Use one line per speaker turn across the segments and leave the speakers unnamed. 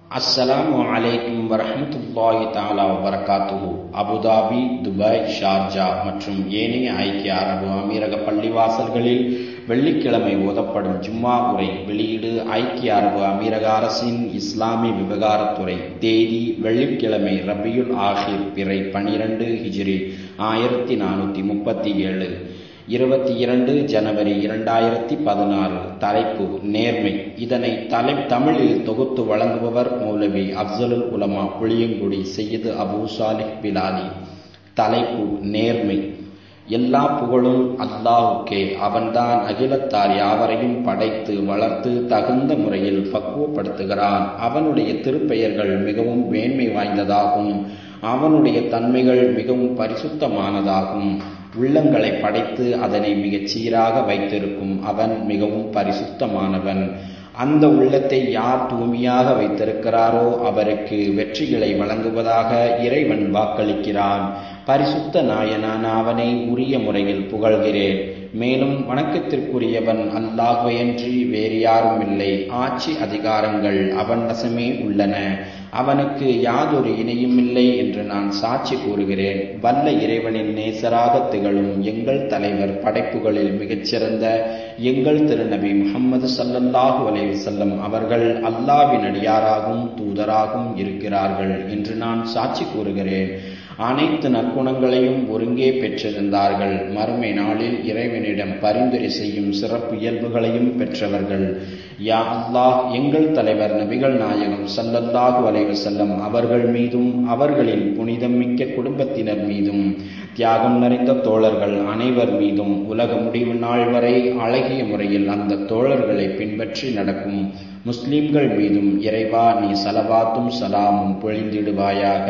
அஸ்ஸலாமு அலைக்கும் வரஹமத்துல்லாஹி தாலா வபரகாத்துஹு அபுதாபி துபாய் ஷார்ஜா மற்றும் ஏனைய ஐக்கிய அரபு அமீரக பள்ளிவாசல்களில் வெள்ளிக்கிழமை ஓதப்படும் ஜும்மா உரை வெளியீடு ஐக்கிய அரபு அமீரக அரசின் இஸ்லாமிய விவகாரத்துறை தேதி வெள்ளிக்கிழமை ரபியுல் ஆஹிர் பிறை பனிரெண்டு ஹிஜ்ரி ஆயிரத்தி நானூற்றி முப்பத்தி ஏழு இருபத்தி இரண்டு ஜனவரி இரண்டாயிரத்தி பதினாறு தலைப்பு நேர்மை இதனை தலை தமிழில் தொகுத்து வழங்குபவர் மௌலவி அப்சலுல் உலமா புளியங்குடி செய்யது அபு சாலிஹ் பிலாலி தலைப்பு நேர்மை எல்லா புகழும் அல்லாஹுக்கே அவன்தான் அகிலத்தார் யாவரையும் படைத்து வளர்த்து தகுந்த முறையில் பக்குவப்படுத்துகிறான் அவனுடைய திருப்பெயர்கள் மிகவும் மேன்மை வாய்ந்ததாகும் அவனுடைய தன்மைகள் மிகவும் பரிசுத்தமானதாகும் உள்ளங்களை படைத்து அதனை மிகச் சீராக வைத்திருக்கும் அவன் மிகவும் பரிசுத்தமானவன் அந்த உள்ளத்தை யார் தூய்மையாக வைத்திருக்கிறாரோ அவருக்கு வெற்றிகளை வழங்குவதாக இறைவன் வாக்களிக்கிறான் பரிசுத்த நாயனான அவனை உரிய முறையில் புகழ்கிறேன் மேலும் வணக்கத்திற்குரியவன் அல்லாஹுவையன்றி வேறு யாரும் இல்லை ஆட்சி அதிகாரங்கள் அவன் வசமே உள்ளன அவனுக்கு யாதொரு இணையும் இல்லை என்று நான் சாட்சி கூறுகிறேன் வல்ல இறைவனின் நேசராக திகழும் எங்கள் தலைவர் படைப்புகளில் மிகச்சிறந்த எங்கள் திருநபி முகமது சல்லல்லாஹு அலைவசல்லம் அவர்கள் அல்லாவின் அடியாராகவும் தூதராகவும் இருக்கிறார்கள் என்று நான் சாட்சி கூறுகிறேன் அனைத்து நற்குணங்களையும் ஒருங்கே பெற்றிருந்தார்கள் மறுமை நாளில் இறைவனிடம் பரிந்துரை செய்யும் சிறப்பு இயல்புகளையும் பெற்றவர்கள் யா அல்லாஹ் எங்கள் தலைவர் நபிகள் நாயகம் சல்லல்லாஹு அலைவசல்லம் அவர்கள் மீதும் அவர்களின் புனிதம் மிக்க குடும்பத்தினர் மீதும் தியாகம் நிறைந்த தோழர்கள் அனைவர் மீதும் உலக முடிவு நாள் வரை அழகிய முறையில் அந்த தோழர்களை பின்பற்றி நடக்கும் முஸ்லிம்கள் மீதும் இறைவா நீ சலவாத்தும் சலாமும் பொழிந்திடுவாயாக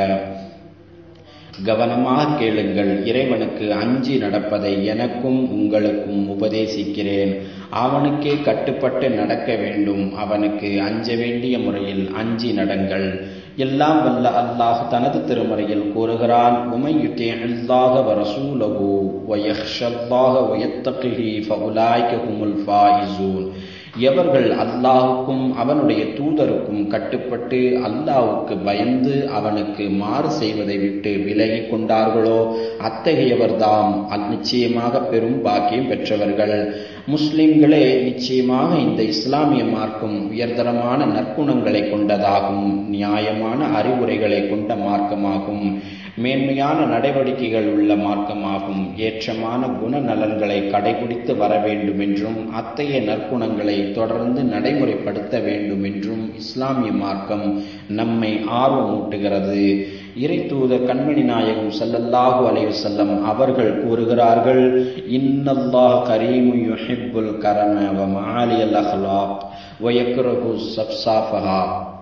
கவனமாக கேளுங்கள் இறைவனுக்கு அஞ்சி நடப்பதை எனக்கும் உங்களுக்கும் உபதேசிக்கிறேன் அவனுக்கே கட்டுப்பட்டு நடக்க வேண்டும் அவனுக்கு அஞ்ச வேண்டிய முறையில் அஞ்சி நடங்கள் எல்லாம் வல்ல அல்லாஹ் தனது திருமறையில் கூறுகிறான் உமையுத்தே அல்லாஹ வரசூலகு வயஹ்ஷல்லாஹ வயத்தகிஹி ஃபஉலாய்க ஹுமுல் ஃபாயிசூன் எவர்கள் அல்லாஹுக்கும் அவனுடைய தூதருக்கும் கட்டுப்பட்டு அல்லாஹுக்கு பயந்து அவனுக்கு மாறு செய்வதை விட்டு விலகி கொண்டார்களோ அத்தகையவர்தாம் நிச்சயமாக பெரும் பாக்கியம் பெற்றவர்கள் முஸ்லிம்களே நிச்சயமாக இந்த இஸ்லாமிய மார்க்கம் உயர்தரமான நற்குணங்களை கொண்டதாகும் நியாயமான அறிவுரைகளை கொண்ட மார்க்கமாகும் மேன்மையான நடவடிக்கைகள் உள்ள மார்க்கமாகும் ஏற்றமான குணநலன்களை கடைபிடித்து வர வேண்டும் என்றும் அத்தகைய நற்குணங்களை தொடர்ந்து நடைமுறைப்படுத்த வேண்டும் என்றும் இஸ்லாமிய மார்க்கம் நம்மை ஆர்வமூட்டுகிறது இறை தூதர் கண்மணி நாயகம் சல்லல்லாஹு அலைவசல்லம் அவர்கள் கூறுகிறார்கள் இன்னல்லாஹ் கரீமு யுஹிப்புல் கரம வ மாலியல் அஹ்லாக் வயக்ரஹு சப்சாஃபஹா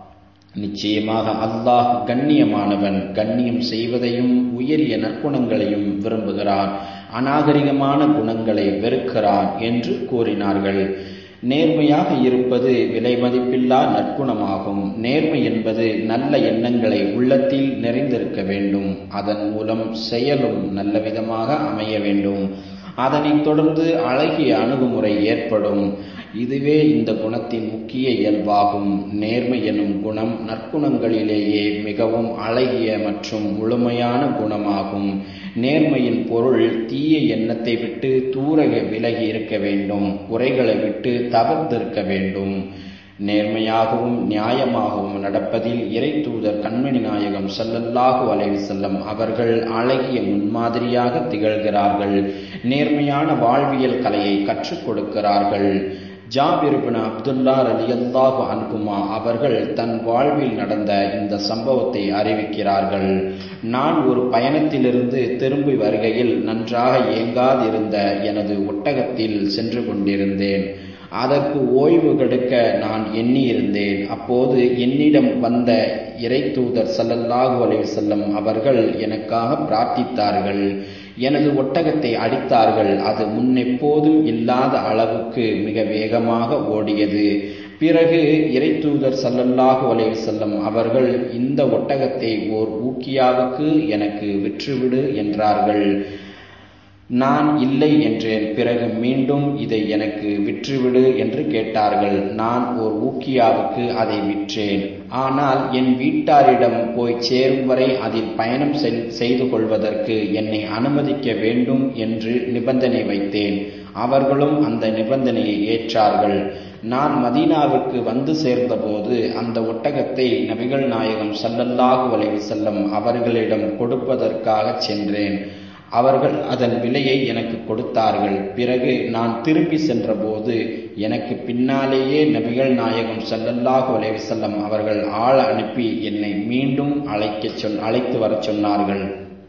நிச்சயமாக அல்லாஹ் கண்ணியமானவன் கண்ணியம் செய்வதையும் உயரிய நற்குணங்களையும் விரும்புகிறான் அநாகரிகமான குணங்களை வெறுக்கிறான் என்று கூறினார்கள் நேர்மையாக இருப்பது விலை மதிப்பில்லா நற்குணமாகும் நேர்மை என்பது நல்ல எண்ணங்களை உள்ளத்தில் நிறைந்திருக்க வேண்டும் அதன் மூலம் செயலும் நல்ல விதமாக அமைய வேண்டும் அதனைத் தொடர்ந்து அழகிய அணுகுமுறை ஏற்படும் இதுவே இந்த குணத்தின் முக்கிய இயல்பாகும் நேர்மை எனும் குணம் நற்குணங்களிலேயே மிகவும் அழகிய மற்றும் முழுமையான குணமாகும் நேர்மையின் பொருள் தீய எண்ணத்தை விட்டு தூர விலகி இருக்க வேண்டும் குறைகளை விட்டு தவிர்த்திருக்க வேண்டும் நேர்மையாகவும் நியாயமாகவும் நடப்பதில் இறை தூதர் கண்மணி நாயகம் சல்லல்லாஹு அலைவி செல்லம் அவர்கள் அழகிய முன்மாதிரியாக திகழ்கிறார்கள் நேர்மையான வாழ்வியல் கலையை கற்றுக் கொடுக்கிறார்கள் ஜாபிர்பின் அப்துல்லா ரலியல்லாஹு அன்குமா அவர்கள் தன் வாழ்வில் நடந்த இந்த சம்பவத்தை அறிவிக்கிறார்கள் நான் ஒரு பயணத்திலிருந்து திரும்பி வருகையில் நன்றாக இயங்காதிருந்த எனது ஒட்டகத்தில் சென்று கொண்டிருந்தேன் அதற்கு ஓய்வு கெடுக்க நான் எண்ணியிருந்தேன் அப்போது என்னிடம் வந்த இறை தூதர் சல்லல்லாஹு அலைவசல்லம் அவர்கள் எனக்காக பிரார்த்தித்தார்கள் எனது ஒட்டகத்தை அடித்தார்கள் அது முன்னெப்போதும் இல்லாத அளவுக்கு மிக வேகமாக ஓடியது பிறகு இறை தூதர் சல்லல்லாஹு அலைவசல்லம் அவர்கள் இந்த ஒட்டகத்தை ஓர் ஊக்கியாவுக்கு எனக்கு விற்றுவிடு என்றார்கள் நான் இல்லை என்றேன் பிறகு மீண்டும் இதை எனக்கு விற்றுவிடு என்று கேட்டார்கள் நான் ஓர் ஊக்கியாவுக்கு அதை விற்றேன் ஆனால் என் வீட்டாரிடம் போய் சேரும் வரை அதில் பயணம் செய்து கொள்வதற்கு என்னை அனுமதிக்க வேண்டும் என்று நிபந்தனை வைத்தேன் அவர்களும் அந்த நிபந்தனையை ஏற்றார்கள் நான் மதீனாவுக்கு வந்து சேர்ந்தபோது அந்த ஒட்டகத்தை நபிகள் நாயகம் சல்லல்லாஹு அலைவு செல்லம் அவர்களிடம் கொடுப்பதற்காக சென்றேன் அவர்கள் அதன் விலையை எனக்கு கொடுத்தார்கள் பிறகு நான் திரும்பி சென்றபோது எனக்கு பின்னாலேயே நபிகள் நாயகம் சல்லல்லாஹு அலைவு செல்லம் அவர்கள் ஆள் அனுப்பி என்னை மீண்டும் அழைக்க சொன் அழைத்து வரச் சொன்னார்கள்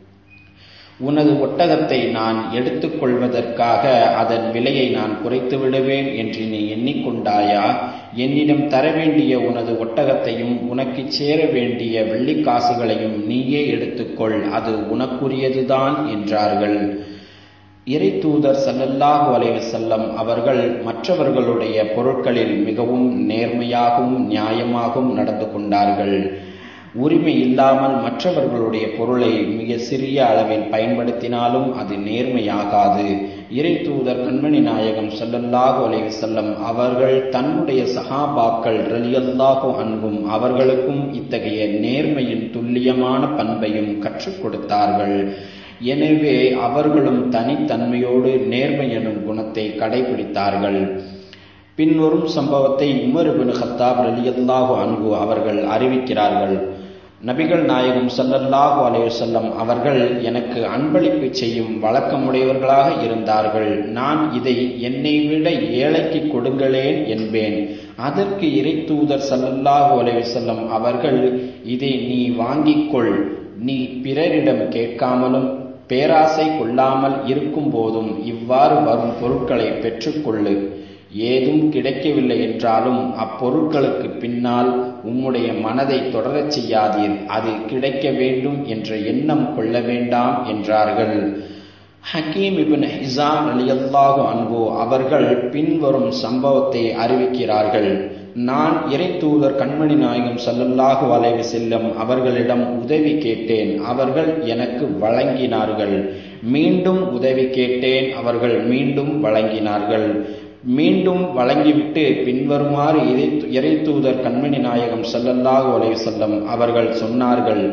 உனது ஒட்டகத்தை நான் எடுத்துக்கொள்வதற்காக அதன் விலையை நான் குறைத்து விடுவேன் என்று நீ எண்ணிக்கொண்டாயா என்னிடம் தர வேண்டிய உனது ஒட்டகத்தையும் உனக்கு சேர வேண்டிய வெள்ளிக்காசுகளையும் நீயே எடுத்துக்கொள் அது உனக்குரியதுதான் என்றார்கள் இறை தூதர் சல்லல்லாஹு அலைவ செல்லம் அவர்கள் மற்றவர்களுடைய பொருட்களில் மிகவும் நேர்மையாகவும் நியாயமாகவும் நடந்து கொண்டார்கள் உரிமை இல்லாமல் மற்றவர்களுடைய பொருளை மிக சிறிய அளவில் பயன்படுத்தினாலும் அது நேர்மையாகாது இறை தூதர் கண்மணி நாயகம் சல்லல்லாஹு அலைவு செல்லம் அவர்கள் தன்னுடைய சகாபாக்கள் ரலியல்லாஹு அன்பும் அவர்களுக்கும் இத்தகைய நேர்மையின் துல்லியமான பண்பையும் கற்றுக் கொடுத்தார்கள் எனவே அவர்களும் தனித்தன்மையோடு நேர்மை எனும் குணத்தை கடைபிடித்தார்கள் பின்வரும் சம்பவத்தை உமர் பின் ஹத்தாப் ரலியல்லாஹு அன்பு அவர்கள் அறிவிக்கிறார்கள் நபிகள் நாயகம் சல்லல்லாஹு அலையுசல்லம் அவர்கள் எனக்கு அன்பளிப்பு செய்யும் வழக்கமுடையவர்களாக இருந்தார்கள் நான் இதை என்னை விட ஏழைக்கு கொடுங்களேன் என்பேன் அதற்கு இறை தூதர் சல்லல்லாஹு அலையுசல்லம் அவர்கள் இதை நீ வாங்கிக்கொள் நீ பிறரிடம் கேட்காமலும் பேராசை கொள்ளாமல் இருக்கும் போதும் இவ்வாறு வரும் பொருட்களை பெற்றுக்கொள்ளு ஏதும் கிடைக்கவில்லை என்றாலும் அப்பொருட்களுக்கு பின்னால் உம்முடைய மனதை தொடரச் செய்யாதீர் அது கிடைக்க வேண்டும் என்ற எண்ணம் கொள்ள வேண்டாம் என்றார்கள் ஹக்கீம் இபின் ஹிசாம் அலியல்லாஹு அன்பு அவர்கள் பின்வரும் சம்பவத்தை அறிவிக்கிறார்கள் நான் இறை தூதர் கண்மணி நாயகம் சல்லல்லாஹு அலைவு செல்லம் அவர்களிடம் உதவி கேட்டேன் அவர்கள் எனக்கு வழங்கினார்கள் மீண்டும் உதவி கேட்டேன் அவர்கள் மீண்டும் வழங்கினார்கள் மீண்டும் வழங்கிவிட்டு பின்வருமாறு இறை தூதர் கண்மணி நாயகம் சல்லல்லாஹு அலைவு செல்லம் அவர்கள் சொன்னார்கள்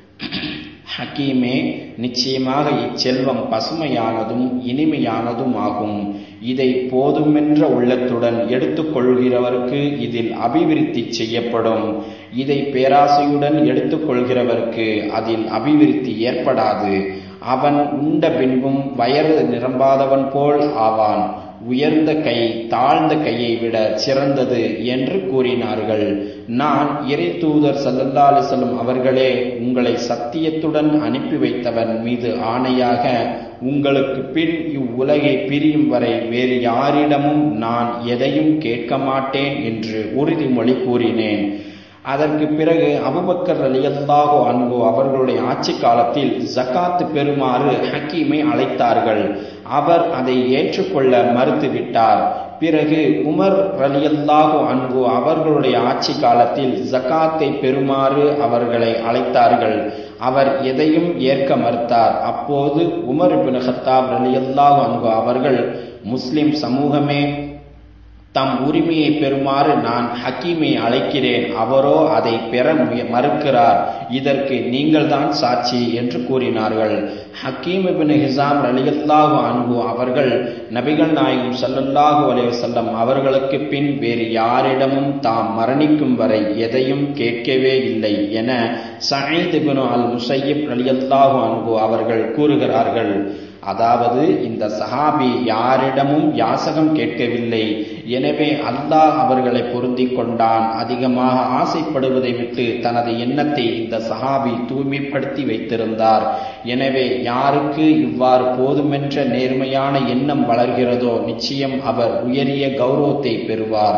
ஹக்கீமே நிச்சயமாக இச்செல்வம் பசுமையானதும் இனிமையானதும் ஆகும் இதை போதுமென்ற உள்ளத்துடன் எடுத்துக்கொள்கிறவருக்கு இதில் அபிவிருத்தி செய்யப்படும் இதை பேராசையுடன் எடுத்துக்கொள்கிறவருக்கு அதில் அபிவிருத்தி ஏற்படாது அவன் உண்ட பின்பும் வயது நிரம்பாதவன் போல் ஆவான் உயர்ந்த கை தாழ்ந்த கையை விட சிறந்தது என்று கூறினார்கள் நான் இறை தூதர் சல்லல்லா அலிசல்லம் அவர்களே உங்களை சத்தியத்துடன் அனுப்பி வைத்தவன் மீது ஆணையாக உங்களுக்கு பின் இவ்வுலகை பிரியும் வரை வேறு யாரிடமும் நான் எதையும் கேட்க மாட்டேன் என்று உறுதிமொழி கூறினேன் அதற்கு பிறகு அபுபக்கர் அலியல்லாஹோ அன்பு அவர்களுடைய ஆட்சி காலத்தில் ஜக்காத்து பெறுமாறு ஹக்கீமை அழைத்தார்கள் அவர் அதை ஏற்றுக்கொள்ள மறுத்துவிட்டார் பிறகு உமர் ரலியல்லாஹு அன்பு அவர்களுடைய ஆட்சி காலத்தில் ஜக்காத்தை பெறுமாறு அவர்களை அழைத்தார்கள் அவர் எதையும் ஏற்க மறுத்தார் அப்போது உமர் இபின் ஹத்தாப் ரலியல்லாஹு அன்பு அவர்கள் முஸ்லிம் சமூகமே தம் உரிமையை பெறுமாறு நான் ஹக்கீமை அழைக்கிறேன் அவரோ அதை பெற மறுக்கிறார் இதற்கு நீங்கள்தான் சாட்சி என்று கூறினார்கள் ஹக்கீம் இபின் ஹிசாம் அலியல்லாஹு அன்பு அவர்கள் நபிகள் நாயகம் சல்லல்லாஹு அலைவசல்லம் அவர்களுக்கு பின் வேறு யாரிடமும் தாம் மரணிக்கும் வரை எதையும் கேட்கவே இல்லை என சயீத் இபின் அல் முசையப் அலியல்லாஹு அன்பு அவர்கள் கூறுகிறார்கள் அதாவது இந்த சஹாபி யாரிடமும் யாசகம் கேட்கவில்லை எனவே அல்லாஹ் அவர்களை பொருந்தி கொண்டான் அதிகமாக ஆசைப்படுவதை விட்டு தனது எண்ணத்தை இந்த சஹாபி தூய்மைப்படுத்தி வைத்திருந்தார் எனவே யாருக்கு இவ்வாறு போதுமென்ற நேர்மையான எண்ணம் வளர்கிறதோ நிச்சயம் அவர் உயரிய கௌரவத்தை பெறுவார்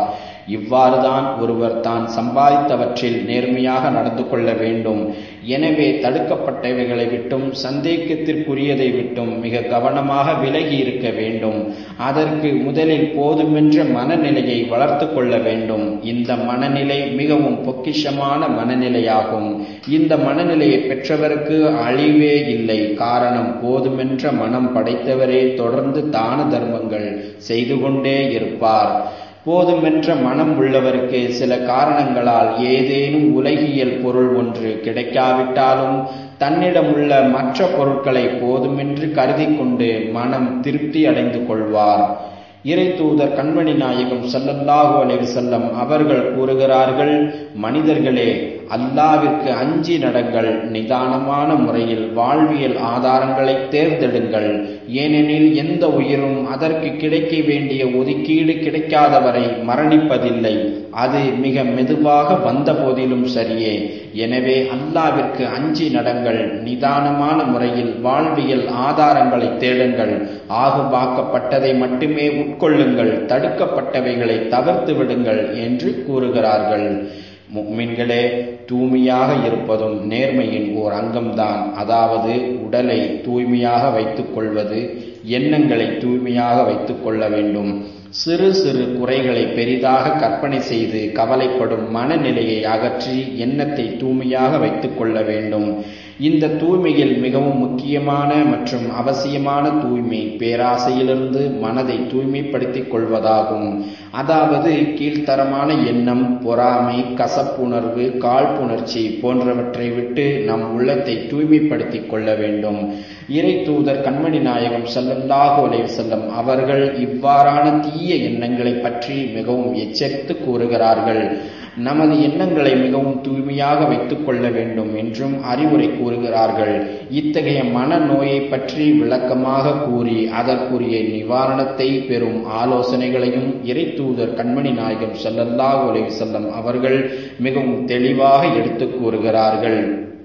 இவ்வாறுதான் ஒருவர் தான் சம்பாதித்தவற்றில் நேர்மையாக நடந்து கொள்ள வேண்டும் எனவே தடுக்கப்பட்டவைகளை விட்டும் சந்தேகத்திற்குரியதை விட்டும் மிக கவனமாக விலகி இருக்க வேண்டும் அதற்கு முதலில் போதுமென்ற மனநிலையை வளர்த்து கொள்ள வேண்டும் இந்த மனநிலை மிகவும் பொக்கிஷமான மனநிலையாகும் இந்த மனநிலையை பெற்றவருக்கு அழிவே இல்லை காரணம் போதுமென்ற மனம் படைத்தவரே தொடர்ந்து தான தர்மங்கள் செய்து கொண்டே இருப்பார் போதுமென்ற மனம் உள்ளவருக்கு சில காரணங்களால் ஏதேனும் உலகியல் பொருள் ஒன்று கிடைக்காவிட்டாலும் தன்னிடமுள்ள மற்ற பொருட்களை போதுமென்று கருதி கொண்டு மனம் திருப்தி அடைந்து கொள்வார் இறை தூதர் கண்மணி நாயகம் சல்லல்லாஹு அலைஹி செல்லம் அவர்கள் கூறுகிறார்கள் மனிதர்களே அல்லாவிற்கு அஞ்சி நடங்கள் நிதானமான முறையில் வாழ்வியல் ஆதாரங்களை தேர்ந்தெடுங்கள் ஏனெனில் எந்த உயிரும் அதற்கு கிடைக்க வேண்டிய ஒதுக்கீடு கிடைக்காதவரை மரணிப்பதில்லை அது மிக மெதுவாக வந்த போதிலும் சரியே எனவே அல்லாவிற்கு அஞ்சி நடங்கள் நிதானமான முறையில் வாழ்வியல் ஆதாரங்களை தேடுங்கள் ஆகுபாக்கப்பட்டதை மட்டுமே உட்கொள்ளுங்கள் தடுக்கப்பட்டவைகளை தவிர்த்து விடுங்கள் என்று கூறுகிறார்கள் முக்மின்களே தூய்மையாக இருப்பதும் நேர்மையின் ஓர் அங்கம்தான் அதாவது உடலை தூய்மையாக வைத்துக் கொள்வது எண்ணங்களை தூய்மையாக வைத்துக் கொள்ள வேண்டும் சிறு சிறு குறைகளை பெரிதாக கற்பனை செய்து கவலைப்படும் மனநிலையை அகற்றி எண்ணத்தை தூய்மையாக வைத்துக் கொள்ள வேண்டும் இந்த தூய்மையில் மிகவும் முக்கியமான மற்றும் அவசியமான தூய்மை பேராசையிலிருந்து மனதை தூய்மைப்படுத்திக் கொள்வதாகும் அதாவது கீழ்த்தரமான எண்ணம் பொறாமை கசப்புணர்வு காழ்ப்புணர்ச்சி போன்றவற்றை விட்டு நம் உள்ளத்தை தூய்மைப்படுத்திக் கொள்ள வேண்டும் இறை தூதர் கண்மணி நாயகம் சல்லல்லாஹு அலைஹி செல்லம் அவர்கள் இவ்வாறான தீய எண்ணங்களை பற்றி மிகவும் எச்சரித்து கூறுகிறார்கள் நமது எண்ணங்களை மிகவும் தூய்மையாக வைத்துக் கொள்ள வேண்டும் என்றும் அறிவுரை கூறுகிறார்கள் இத்தகைய மனநோயை பற்றி விளக்கமாக கூறி அதற்குரிய நிவாரணத்தை பெறும் ஆலோசனைகளையும் இறை தூதர் கண்மணி நாயகம் சல்லல்லாஹு அலைஹி செல்லம் அவர்கள் மிகவும் தெளிவாக எடுத்துக் கூறுகிறார்கள்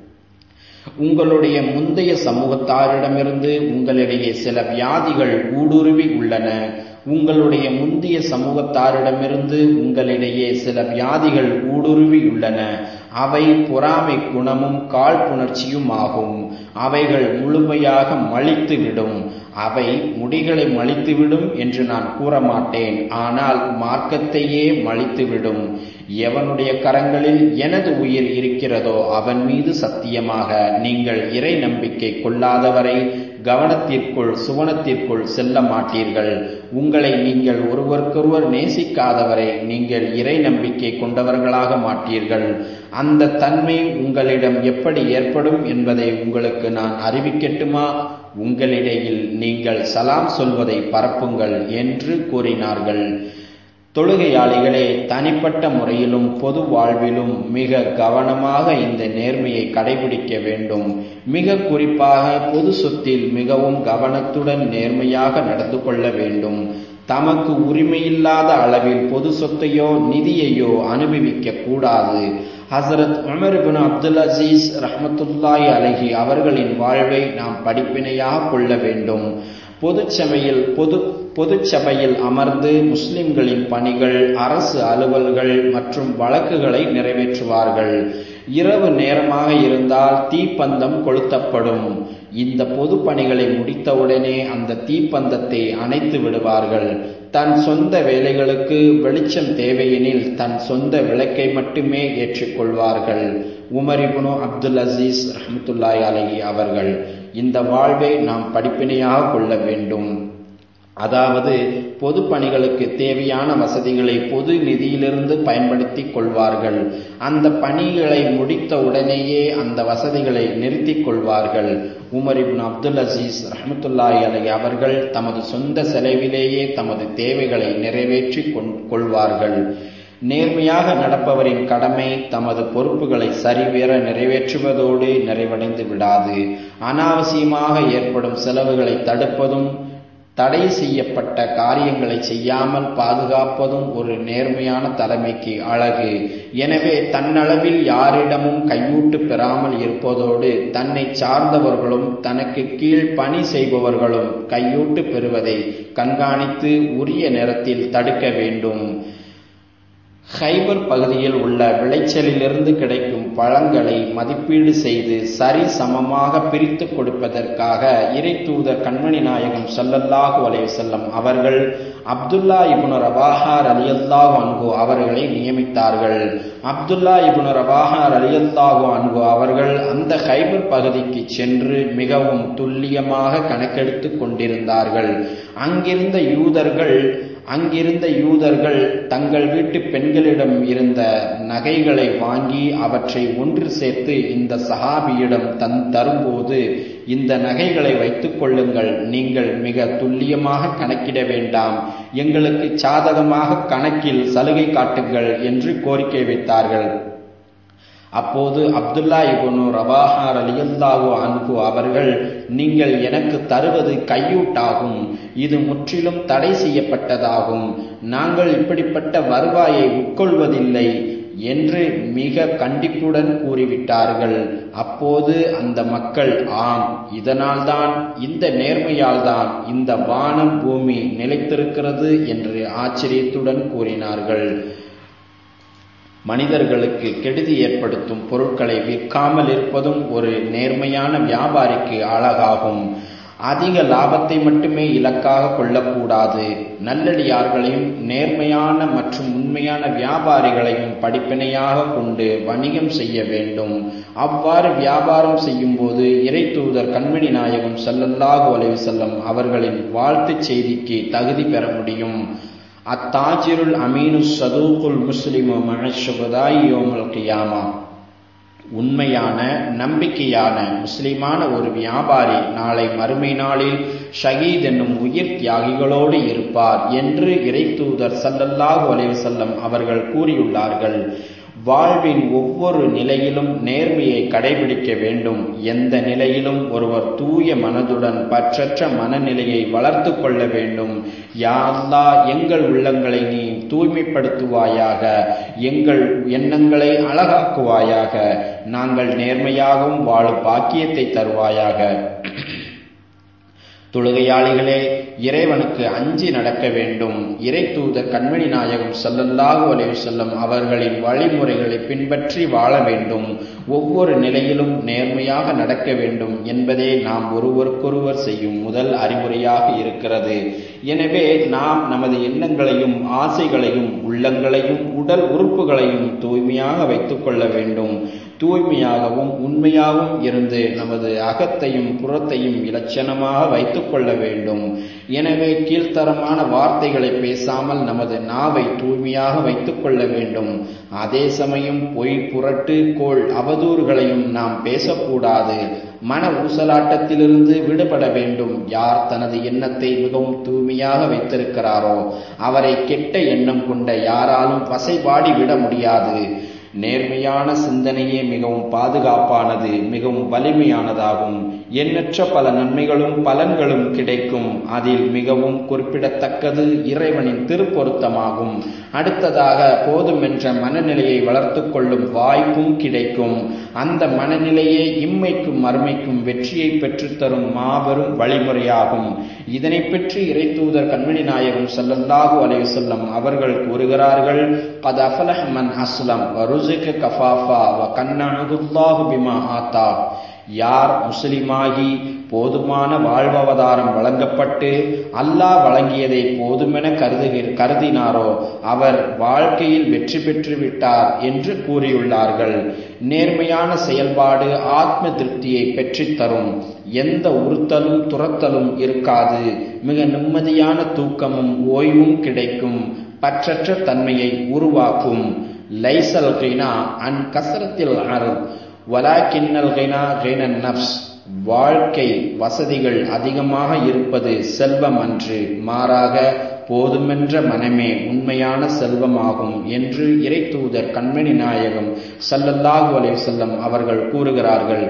உங்களுடைய முந்தைய சமூகத்தாரிடமிருந்து உங்களிடையே சில வியாதிகள் ஊடுருவி உள்ளன உங்களுடைய முந்தைய சமூகத்தாரிடமிருந்து உங்களிடையே சில வியாதிகள் ஊடுருவியுள்ளன அவை பொறாமை குணமும் காழ்ப்புணர்ச்சியும் ஆகும் அவைகள் முழுமையாக மலித்துவிடும் அவை முடிகளை மலித்துவிடும் என்று நான் கூற மாட்டேன் ஆனால் மார்க்கத்தையே மலித்துவிடும் எவனுடைய கரங்களில் எனது உயிர் இருக்கிறதோ அவன் மீது சத்தியமாக நீங்கள் இறை நம்பிக்கை கொள்ளாதவரை கவனத்திற்குள் சுவனத்திற்குள் செல்ல மாட்டீர்கள் உங்களை நீங்கள் ஒருவருக்கொருவர் நேசிக்காதவரை நீங்கள் இறை நம்பிக்கை கொண்டவர்களாக மாட்டீர்கள் அந்த தன்மை உங்களிடம் எப்படி ஏற்படும் என்பதை உங்களுக்கு நான் அறிவிக்கட்டுமா உங்களிடையில் நீங்கள் சலாம் சொல்வதை பரப்புங்கள் என்று கூறினார்கள் தொழுகையாளிகளே தனிப்பட்ட முறையிலும் பொது வாழ்விலும் மிக கவனமாக இந்த நேர்மையை கடைபிடிக்க வேண்டும் மிக குறிப்பாக பொது சொத்தில் மிகவும் கவனத்துடன் நேர்மையாக நடந்து கொள்ள வேண்டும் தமக்கு உரிமையில்லாத அளவில் பொது சொத்தையோ நிதியையோ அனுபவிக்க கூடாது Hazrat Umar bin Abdul Aziz ரஹமத்துல்லாய் அலஹி அவர்களின் வாழ்வை நாம் படிப்பினையாக கொள்ள வேண்டும் பொதுச்சபையில் பொது பொதுச்சபையில் அமர்ந்து முஸ்லிம்களின் பணிகள் அரசு அலுவல்கள் மற்றும் வழக்குகளை நிறைவேற்றுவார்கள் இரவு நேரமாக இருந்தால் தீப்பந்தம் கொளுத்தப்படும் இந்த பொது பணிகளை முடித்தவுடனே அந்த தீப்பந்தத்தை அணைத்து விடுவார்கள் தன் சொந்த வேலைகளுக்கு வெளிச்சம் தேவையெனில் தன் சொந்த விளக்கை மட்டுமே ஏற்றுக்கொள்வார்கள் உமரிபுனு அப்துல் அசீஸ் ரஹமத்துல்லாய் அலஹி அவர்கள் இந்த வாழ்வை நாம் படிப்பினையாக கொள்ள வேண்டும் அதாவது பொது பணிகளுக்கு தேவையான வசதிகளை பொது நிதியிலிருந்து பயன்படுத்தி கொள்வார்கள் அந்த பணிகளை முடித்த உடனேயே அந்த வசதிகளை நிறுத்திக் கொள்வார்கள் உமர் இப்னு அப்துல் அசீஸ் ரஹமத்துல்லாஹி அலை அவர்கள் தமது சொந்த செலவிலேயே தமது தேவைகளை நிறைவேற்றி கொள்வார்கள் நேர்மையாக நடப்பவரின் கடமை தமது பொறுப்புகளை சரிவேற நிறைவேற்றுவதோடு நிறைவடைந்து விடாது அனாவசியமாக ஏற்படும் செலவுகளை தடுப்பதும் தடை செய்யப்பட்ட காரியங்களை செய்யாமல் பாதுகாப்பதும் ஒரு நேர்மையான தலைமைக்கு அழகு எனவே தன்னளவில் யாரிடமும் கையூட்டு பெறாமல் இருப்பதோடு தன்னை சார்ந்தவர்களும் தனக்கு கீழ் பணி செய்பவர்களும் கையூட்டு பெறுவதை கண்காணித்து உரிய நேரத்தில் தடுக்க வேண்டும் ஹைபர் பகுதியில் உள்ள விளைச்சலிலிருந்து கிடைக்கும் பழங்களை மதிப்பீடு செய்து சரி சமமாக பிரித்து கொடுப்பதற்காக இறை தூதர் கண்மணி நாயகம் சல்லல்லாஹு அலைவசல்லம் அவர்கள் அப்துல்லா இபுன் ரவாஹார் அலியல்லாஹு அன்கு அவர்களை நியமித்தார்கள் அப்துல்லா இபுன் ரவாஹார் அலியல்லாஹு அன்கு அவர்கள் அந்த ஹைபர் பகுதிக்கு சென்று மிகவும் துல்லியமாக கணக்கெடுத்து கொண்டிருந்தார்கள் அங்கிருந்த யூதர்கள் அங்கிருந்த யூதர்கள் தங்கள் வீட்டு பெண்களிடம் இருந்த நகைகளை வாங்கி அவற்றை ஒன்று சேர்த்து இந்த சஹாபியிடம் தன் தரும்போது இந்த நகைகளை வைத்துக் கொள்ளுங்கள் நீங்கள் மிக துல்லியமாக கணக்கிட வேண்டாம் எங்களுக்கு சாதகமாக கணக்கில் சலுகை காட்டுங்கள் என்று கோரிக்கை வைத்தார்கள் அப்போது அப்துல்லா இபுனு ரவாஹார் அலியல்லாஹு அன்பு அவர்கள் நீங்கள் எனக்கு தருவது கையூட்டாகும் இது முற்றிலும் தடை செய்யப்பட்டதாகும் நாங்கள் இப்படிப்பட்ட வருவாயை உட்கொள்வதில்லை என்று மிக கண்டிப்புடன் கூறிவிட்டார்கள் அப்போது அந்த மக்கள் ஆம் இதனால்தான் இந்த நேர்மையால்தான் இந்த வானம் பூமி நிலைத்திருக்கிறது என்று ஆச்சரியத்துடன் கூறினார்கள் மனிதர்களுக்கு கெடுதி ஏற்படுத்தும் பொருட்களை விற்காமல் இருப்பதும் ஒரு நேர்மையான வியாபாரிக்கு அழகாகும் அதிக லாபத்தை மட்டுமே இலக்காக கொள்ளக்கூடாது நல்லடியார்களையும் நேர்மையான மற்றும் உண்மையான வியாபாரிகளையும் படிப்பினையாக கொண்டு வணிகம் செய்ய வேண்டும் அவ்வாறு வியாபாரம் செய்யும் போது இறை தூதர் கண்மணி நாயகம் சல்லல்லாஹு அலைவு செல்லம் அவர்களின் வாழ்த்துச் செய்திக்கு தகுதி பெற முடியும் அத்தாஜிருல் அமீனு சதூகுல் முஸ்லிமு மஹஷுபதாய் யோமுல் கியாமா உண்மையான நம்பிக்கையான முஸ்லிமான ஒரு வியாபாரி நாளை மறுமை நாளில் ஷஹீத் என்னும் உயிர் தியாகிகளோடு இருப்பார் என்று இறை தூதர் சல்லல்லாஹு அலைவசல்லம் அவர்கள் கூறியுள்ளார்கள் வாழ்வின் ஒவ்வொரு நிலையிலும் நேர்மையை கடைபிடிக்க வேண்டும் எந்த நிலையிலும் ஒருவர் தூய மனதுடன் பற்றற்ற மனநிலையை வளர்த்து கொள்ள வேண்டும் யாழ்லா எங்கள் உள்ளங்களை நீ தூய்மைப்படுத்துவாயாக எங்கள் எண்ணங்களை அழகாக்குவாயாக நாங்கள் நேர்மையாகவும் வாழும் பாக்கியத்தை தருவாயாக தொழுகையாளிகளே இறைவனுக்கு அஞ்சி நடக்க வேண்டும் இறை தூதர் கண்மணி நாயகம் சல்லல்லாஹு அலைவு செல்லம் அவர்களின் வழிமுறைகளை பின்பற்றி வாழ வேண்டும் ஒவ்வொரு நிலையிலும் நேர்மையாக நடக்க வேண்டும் என்பதே நாம் ஒருவருக்கொருவர் செய்யும் முதல் அறிவுரையாக இருக்கிறது எனவே நாம் நமது எண்ணங்களையும் ஆசைகளையும் உள்ளங்களையும் உடல் உறுப்புகளையும் தூய்மையாக வைத்துக் கொள்ள வேண்டும் தூய்மையாகவும் உண்மையாகவும் இருந்து நமது அகத்தையும் புறத்தையும் இலட்சணமாக வைத்துக் கொள்ள வேண்டும் எனவே கீழ்த்தரமான வார்த்தைகளை பேசாமல் நமது நாவை தூய்மையாக வைத்துக் கொள்ள வேண்டும் அதே சமயம் பொய் புரட்டு கோள் அவதூறுகளையும் நாம் பேசக்கூடாது மன ஊசலாட்டத்திலிருந்து விடுபட வேண்டும் யார் தனது எண்ணத்தை மிகவும் தூய்மையாக வைத்திருக்கிறாரோ அவரை கெட்ட எண்ணம் கொண்ட யாராலும் வசைபாடி விட முடியாது நேர்மையான சிந்தனையே மிகவும் பாதுகாப்பானது மிகவும் வலிமையானதாகும் எண்ணற்ற பல நன்மைகளும் பலன்களும் கிடைக்கும் அதில் மிகவும் குறிப்பிடத்தக்கது இறைவனின் திருப்பொருத்தமாகும் அடுத்ததாக போதுமென்ற மனநிலையை வளர்த்து கொள்ளும் வாய்ப்பும் கிடைக்கும் அந்த மனநிலையே இம்மைக்கும் மறுமைக்கும் வெற்றியை பெற்றுத்தரும் மாபெரும் வழிமுறையாகும் இதனை பற்றி இறை தூதர் கண்மணி நாயகம் சல்லல்லாஹு அலைஹி வஸல்லம் அவர்கள் கூறுகிறார்கள் கத் அஃபலஹ மன் அஸ்லம் வருசிக கஃபாஃபா வ கன்னஹுல்லாஹு பிமா ஆத்தா யார் முஸ்லிமாகி போதுமான வாழ்வவதாரம் வழங்கப்பட்டு அல்லாஹ் வழங்கியதை போதுமென கருதுகிற கருதினாரோ அவர் வாழ்க்கையில் வெற்றி பெற்று விட்டார் என்று கூறியுள்ளார்கள் நேர்மையான செயல்பாடு ஆத்ம திருப்தியை பெற்றுத்தரும் எந்த உறுத்தலும் துரத்தலும் இருக்காது மிக நிம்மதியான தூக்கமும் ஓய்வும் கிடைக்கும் பற்றற்ற தன்மையை உருவாக்கும் லைசல் கினா அன் கசரத்தில் அருள் வலாக்கின்னல் கினா கினன் நப்ஸ் வாழ்க்கை வசதிகள் அதிகமாக இருப்பது செல்வம் அன்று மாறாக போதுமென்ற மனமே உண்மையான செல்வமாகும் என்று இறை தூதர் கண்மணி நாயகம் சல்லல்லாஹு அலைவசல்லம் அவர்கள் கூறுகிறார்கள்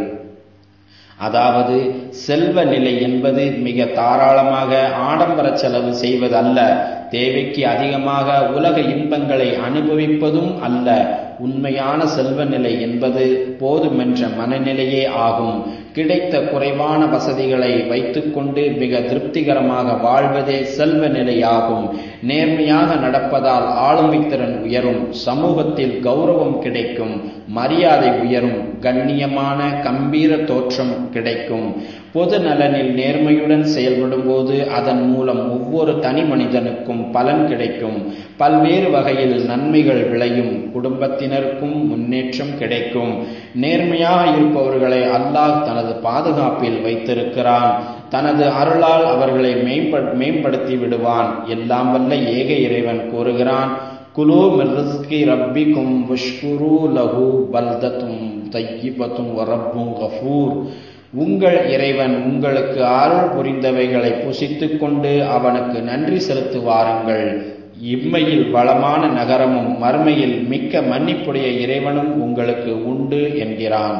அதாவது செல்வ நிலை என்பது மிக தாராளமாக ஆடம்பர செலவு செய்வதல்ல தேவைக்கு அதிகமாக உலக இன்பங்களை அனுபவிப்பதும் அல்ல உண்மையான செல்வ நிலை என்பது போதுமென்ற மனநிலையே ஆகும் கிடைத்த குறைவான வசதிகளை வைத்துக்கொண்டு மிக திருப்திகரமாக வாழ்வதே செல்வ நிலையாகும் நேர்மையாக நடப்பதால் ஆளுமை திறன் உயரும் சமூகத்தில் கௌரவம் கிடைக்கும் மரியாதை உயரும் கண்ணியமான கம்பீர தோற்றம் கிடைக்கும் பொது நலனில் நேர்மையுடன் செயல்படும் போது அதன் மூலம் ஒவ்வொரு தனி மனிதனுக்கும் பலன் கிடைக்கும் பல்வேறு வகையில் நன்மைகள் விளையும் குடும்பத்தினருக்கும் முன்னேற்றம் கிடைக்கும் நேர்மையாக இருப்பவர்களை அல்லாஹ் தனது பாதுகாப்பில் வைத்திருக்கிறான் தனது அருளால் அவர்களை மேம்படுத்தி விடுவான் எல்லாம் வல்ல ஏக இறைவன் கூறுகிறான் குலு மிர்ரிஸ்கி ரப்பிக்கும் வஷ்குரு லஹு பல்தத்தும் தையிபத்தும் வரப்பும் கஃபூர் உங்கள் இறைவன் உங்களுக்கு அருள் புரிந்தவைகளை புசித்துக் கொண்டு அவனுக்கு நன்றி செலுத்துவாருங்கள் இம்மையில் வளமான நகரமும் மறுமையில் மிக்க மன்னிப்புடைய இறைவனும் உங்களுக்கு உண்டு என்கிறான்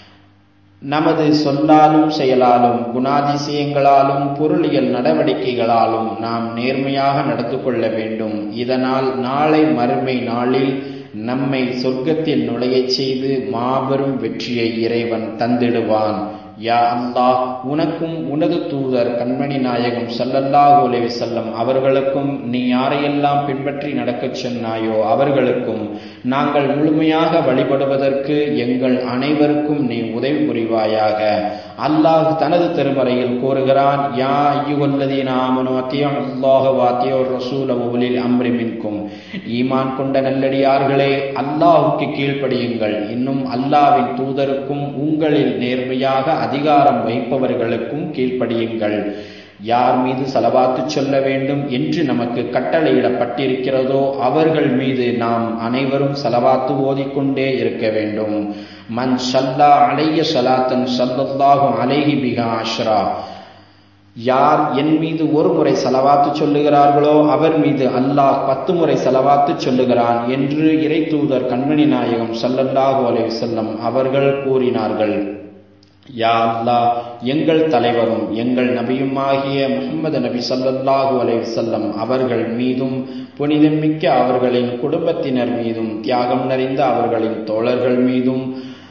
நமது சொல்லாலும் செயலாலும் குணாதிசயங்களாலும் பொருளியல் நடவடிக்கைகளாலும் நாம் நேர்மையாக நடந்து கொள்ள வேண்டும் இதனால் நாளை மறுமை நாளில் நம்மை சொர்க்கத்தில் நுழையச் செய்து மாபெரும் வெற்றியை இறைவன் தந்திடுவான் யா அல்லாஹ் உனக்கும் உனது தூதர் கண்மணி நாயகம் சல்லல்லாஹு அலைஹி செல்லம் அவர்களுக்கும் நீ யாரையெல்லாம் பின்பற்றி நடக்கச் சொன்னாயோ அவர்களுக்கும் நாங்கள் முழுமையாக வழிபடுவதற்கு எங்கள் அனைவருக்கும் நீ உதவி புரிவாயாக அல்லாஹ் தனது திருமறையில் கூறுகிறான் யா ஐயுவல்லதீன ஆமனு அத்தியோ அல்லாஹ வாத்தியோ ரசூல உலில் அம்ரி மின்கும் ஈமான் கொண்ட நல்லடியார்களே அல்லாஹுக்கு கீழ்ப்படியுங்கள் இன்னும் அல்லாவின் தூதருக்கும் உங்களில் நேர்மையாக அதிகாரம் வைப்பவர்களுக்கும் கீழ்ப்படியுங்கள் யார் மீது செலவாத்து சொல்ல வேண்டும் என்று நமக்கு கட்டளையிடப்பட்டிருக்கிறதோ அவர்கள் மீது நாம் அனைவரும் செலவாத்து ஓதிக்கொண்டே இருக்க வேண்டும் மன் சல்லா அலைய சலாத்தன் சல்லல்லாஹு அலைஹி பிகா அஷ்ரா யார் என் மீது ஒரு முறை செலவாத்து சொல்லுகிறார்களோ அவர் மீது அல்லாஹ் பத்து முறை செலவாத்து சொல்லுகிறான் என்று இறை தூதர் கண்மணி நாயகம் சல்லல்லாஹு அலைஹி செல்லம் அவர்கள் கூறினார்கள் யா அல்லா எங்கள் தலைவரும் எங்கள் நபியுமாகிய முகமது நபி சல்லல்லாஹு அலைவசல்லம் அவர்கள் மீதும் புனிதமிக்க அவர்களின் குடும்பத்தினர் மீதும் தியாகம் நிறைந்த அவர்களின் தோழர்கள் மீதும்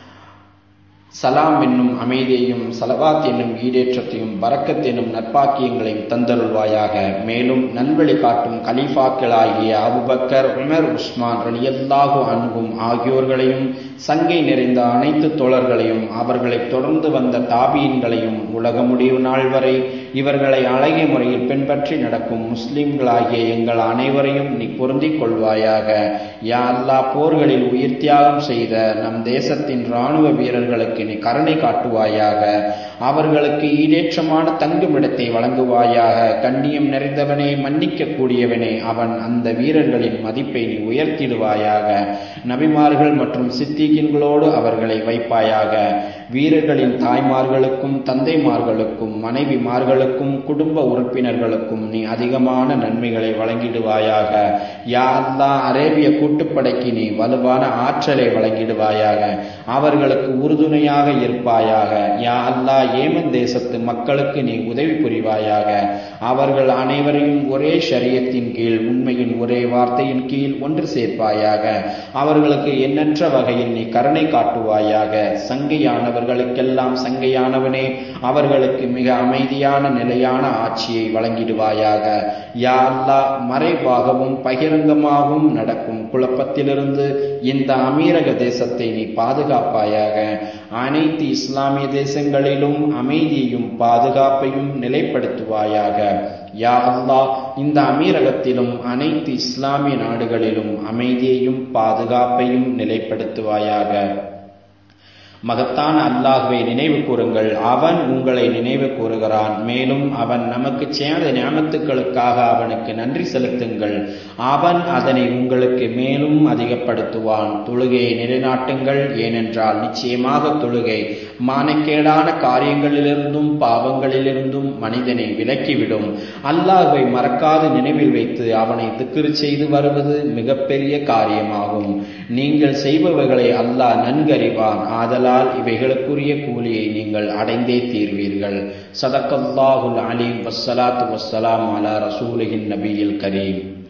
சலாம் என்னும் அமைதியையும் சலவாத் என்னும் ஈடேற்றத்தையும் பரக்கத் என்னும் நற்பாக்கியங்களையும் தந்தருள்வாயாக மேலும் நல்வழி காட்டும் கலீஃபாக்களாகிய அபுபக்கர் உமர் உஸ்மான் ரலியல்லாஹு அன்பும் ஆகியோர்களையும் சங்கை நிறைந்த அனைத்து தோழர்களையும் அவர்களை தொடர்ந்து வந்த தாபியன்களையும் உலக முடிவு நாள் வரை இவர்களை அழகிய முறையில் பின்பற்றி நடக்கும் முஸ்லிம்களாகிய எங்கள் அனைவரையும் நீ பொருந்திக் கொள்வாயாக யா அல்லா போர்களில் உயிர் தியாகம் செய்த நம் தேசத்தின் இராணுவ வீரர்களுக்கு நீ கருணை காட்டுவாயாக அவர்களுக்கு ஈடேற்றமான தங்குமிடத்தை வழங்குவாயாக கண்ணியம் நிறைந்தவனே மன்னிக்க கூடியவனே அவன் அந்த வீரர்களின் மதிப்பை நீ உயர்த்திடுவாயாக நபிமார்கள் மற்றும் சித்திகின்களோடு அவர்களை வைப்பாயாக வீரர்களின் தாய்மார்களுக்கும் தந்தைமார்களுக்கும் மனைவிமார்களுக்கும் குடும்ப உறுப்பினர்களுக்கும் நீ அதிகமான நன்மைகளை வழங்கிடுவாயாக யா அல்லா அரேபிய கூட்டுப்படைக்கு நீ வலுவான ஆற்றலை வழங்கிடுவாயாக அவர்களுக்கு உறுதுணையாக இருப்பாயாக யா அல்லா ஏமன் தேசத்து மக்களுக்கு நீ உதவி புரிவாயாக அவர்கள் அனைவரையும் ஒரே ஷரியத்தின் கீழ் உண்மையின் ஒரே வார்த்தையின் கீழ் ஒன்று சேர்ப்பாயாக அவர்களுக்கு எண்ணற்ற வகையில் நீ கருணை காட்டுவாயாக சங்கையானவர்களுக்கெல்லாம் சங்கையானவனே அவர்களுக்கு மிக அமைதியான நிலையான ஆட்சியை வழங்கிடுவாயாக யா அல்லா மறைவாகவும் பகிரங்கமாகவும் நடக்கும் குழப்பத்திலிருந்து இந்த அமீரக தேசத்தை நீ பாதுகாப்பாயாக அனைத்து இஸ்லாமிய தேசங்களிலும் அமைதியையும் பாதுகாப்பையும் நிலைப்படுத்துவாயாக யா அல்லா இந்த அமீரகத்திலும் அனைத்து இஸ்லாமிய நாடுகளிலும் அமைதியையும் பாதுகாப்பையும் நிலைப்படுத்துவாயாக மகத்தான அல்லாஹுவை நினைவு கூறுங்கள் அவன் உங்களை நினைவு கூறுகிறான் மேலும் அவன் நமக்கு சேர்ந்த ஞாபகத்துக்களுக்காக அவனுக்கு நன்றி செலுத்துங்கள் அவன் அதனை உங்களுக்கு மேலும் அதிகப்படுத்துவான் தொழுகையை நிலைநாட்டுங்கள் ஏனென்றால் நிச்சயமாக தொழுகை மானக்கேடான காரியங்களிலிருந்தும் பாவங்களிலிருந்தும் மனிதனை விலக்கிவிடும் அல்லாஹுவை மறக்காது நினைவில் வைத்து அவனை திக்கிரு செய்து வருவது மிகப்பெரிய காரியமாகும் நீங்கள் செய்பவர்களை அல்லாஹ் நன்கறிவான் ஆதலால் இவைகளுக்குரிய கூலியை நீங்கள் அடைந்தே தீர்வீர்கள் சதக்கல்லாஹுல் அலீம் வஸ்ஸலாத்து வஸ்ஸலாம் அலா ரசூலின் நபியில் கரீம்